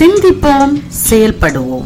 சிந்திப்போம் செயல்படுவோம்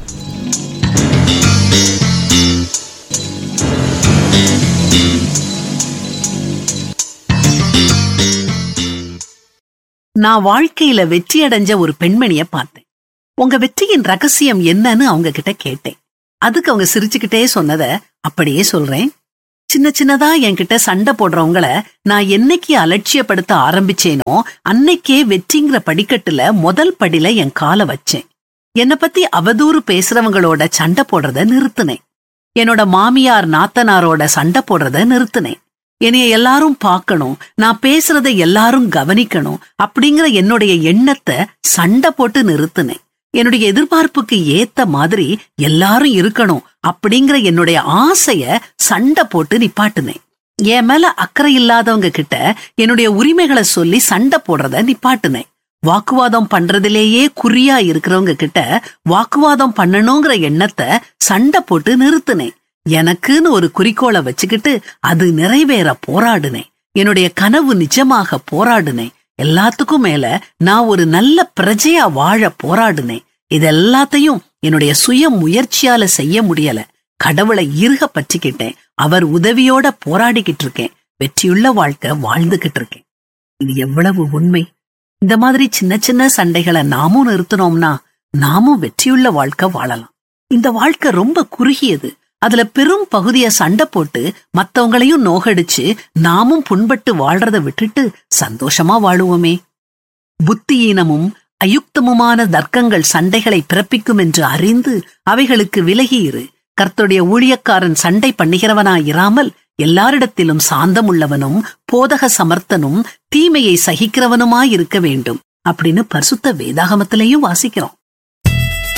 நான் வாழ்க்கையில வெற்றி அடைஞ்ச ஒரு பெண்மணிய பார்த்தேன் உங்க வெற்றியின் ரகசியம் என்னன்னு அவங்க கிட்ட கேட்டேன் அதுக்கு அவங்க சிரிச்சுக்கிட்டே சொன்னத அப்படியே சொல்றேன் சின்ன சின்னதா என்கிட்ட சண்டை போடுறவங்கள நான் என்னைக்கு அலட்சியப்படுத்த ஆரம்பிச்சேனோ அன்னைக்கே வெற்றிங்கிற படிக்கட்டுல முதல் படியில என் காலை வச்சேன் என்னை பத்தி அவதூறு பேசுறவங்களோட சண்டை போடுறத நிறுத்தினேன் என்னோட மாமியார் நாத்தனாரோட சண்டை போடுறத நிறுத்தினேன் என்னைய எல்லாரும் பார்க்கணும் நான் பேசுறத எல்லாரும் கவனிக்கணும் அப்படிங்கிற என்னுடைய எண்ணத்தை சண்டை போட்டு நிறுத்தினேன் என்னுடைய எதிர்பார்ப்புக்கு ஏத்த மாதிரி எல்லாரும் இருக்கணும் அப்படிங்கிற என்னுடைய ஆசைய சண்டை போட்டு நிப்பாட்டுனேன் என் மேல அக்கறை இல்லாதவங்க கிட்ட என்னுடைய உரிமைகளை சொல்லி சண்டை போடுறத நிப்பாட்டுனேன் வாக்குவாதம் பண்றதிலேயே குறியா இருக்கிறவங்க கிட்ட வாக்குவாதம் பண்ணணுங்கிற எண்ணத்தை சண்டை போட்டு நிறுத்தினேன் எனக்குன்னு ஒரு குறிக்கோளை வச்சுக்கிட்டு அது நிறைவேற போராடுனேன் என்னுடைய கனவு நிஜமாக போராடுனேன் எல்லாத்துக்கும் மேல நான் ஒரு நல்ல பிரஜையா வாழ போராடுனேன் இது எல்லாத்தையும் என்னுடைய சுய முயற்சியால செய்ய முடியல கடவுளை இருக பற்றிக்கிட்டேன் அவர் உதவியோட போராடிக்கிட்டு இருக்கேன் வெற்றியுள்ள வாழ்க்கை வாழ்ந்துகிட்டு இருக்கேன் இது எவ்வளவு உண்மை இந்த மாதிரி சின்ன சின்ன சண்டைகளை நாமும் நிறுத்தினோம்னா நாமும் வெற்றியுள்ள வாழ்க்கை வாழலாம் இந்த வாழ்க்கை ரொம்ப குறுகியது அதுல பெரும் பகுதிய சண்டை போட்டு மத்தவங்களையும் நோகடிச்சு நாமும் புண்பட்டு வாழ்றத விட்டுட்டு சந்தோஷமா வாழுவோமே புத்தியீனமும் அயுக்தமுமான தர்க்கங்கள் சண்டைகளை பிறப்பிக்கும் என்று அறிந்து அவைகளுக்கு விலகி இரு கர்த்தருடைய ஊழியக்காரன் சண்டை பண்ணுகிறவனாயிராமல் எல்லாரிடத்திலும் சாந்தமுள்ளவனும் போதக சமர்த்தனும் தீமையை சகிக்கிறவனுமாயிருக்க வேண்டும் அப்படின்னு பரிசுத்த வேதாகமத்திலையும் வாசிக்கிறோம்